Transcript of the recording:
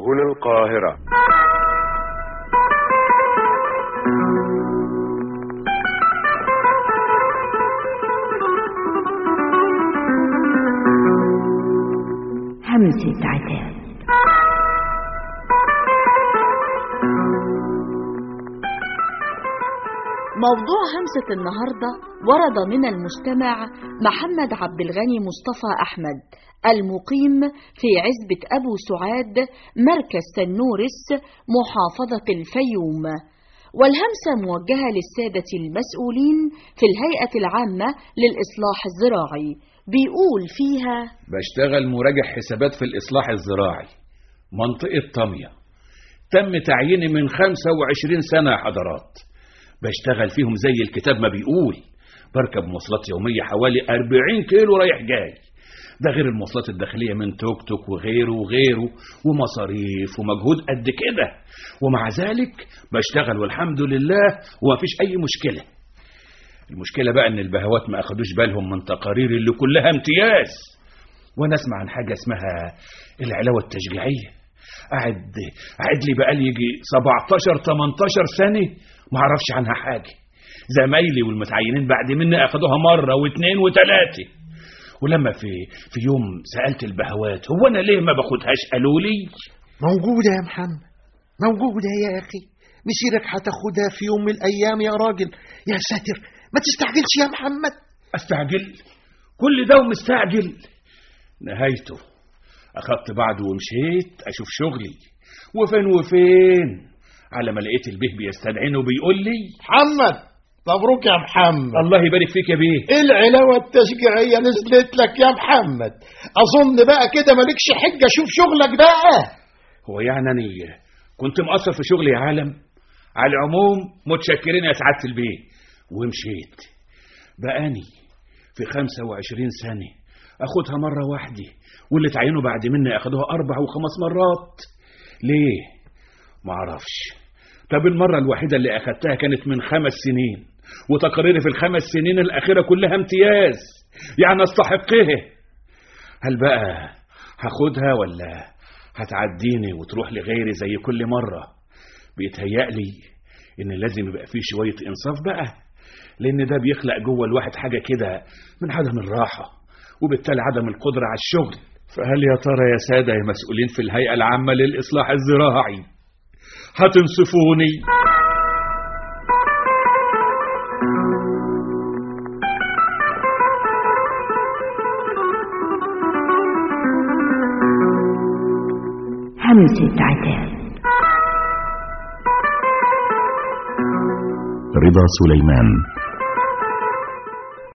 هنا القاهرة همسة عتاب موضوع همسة النهاردة ورد من المستمع محمد عبد الغني مصطفى أحمد المقيم في عزبة أبو سعاد مركز سنورس محافظة الفيوم والهمسة موجهة للسادة المسؤولين في الهيئة العامة للإصلاح الزراعي بيقول فيها بشتغل مراجع حسابات في الإصلاح الزراعي منطقة طمية تم تعييني من 25 سنة يا حضرات بشتغل فيهم زي الكتاب ما بيقول بركب مواصلات يومية حوالي 40 كيلو رايح جاي ده غير المواصلات الداخلية من توك توك وغيره وغيره ومصاريف ومجهود قد كده ومع ذلك بشتغل والحمد لله ومفيش أي مشكلة المشكلة بقى إن البهوات ما أخدوش بالهم من تقارير اللي كلها امتياز وأنا أسمع عن حاجة اسمها العلاوة التشجيعية قاعد قاعد لي بقالي يجي 17 18 سنة ما اعرفش عنها حاجة زمايلي والمتعينين بعد مني أخدوها مرة واثنين وثلاثة ولما في في يوم سألت البهوات هو أنا ليه ما باخدهاش قالوا لي موجودة يا محمد موجودة يا أخي مسيرك هتاخدها في يوم من الأيام يا راجل يا ساتر ما تستعجلش يا محمد استعجل كل ده ومستعجل نهايته أخدت بعضه ومشيت أشوف شغلي وفين وفين على ما لقيت البيه بيستدعيني وبيقول لي محمد مبروك يا محمد الله يبارك فيك يا بيه العلاوة التشجيعية نزلت لك يا محمد أظن بقى كده مالكش حجة شوف شغلك بقى هو يعني أنا كنت مقصر في شغلي يا عالم على العموم متشكرين يا سعادة البيه ومشيت بقاني في 25 سنة أخدها مرة واحدة واللي تعينوا بعد مني أخدوها أربع وخمس مرات ليه؟ معرفش طب المرة الوحيدة اللي أخدتها كانت من خمس سنين وتقاريري في الخمس سنين الأخيرة كلها امتياز يعني أستحقها هل بقى هاخدها ولا هتعديني وتروح لغيري زي كل مرة بيتهيألي إن لازم يبقى فيه شوية إنصاف بقى لأن ده بيخلق جوه الواحد حاجة كده من عدم الراحة وبالتالي عدم القدرة على الشغل فهل يا ترى يا سادة يا مسؤولين في الهيئة العامة للإصلاح الزراعي هتنصفوني همسة عتاب رضا سليمان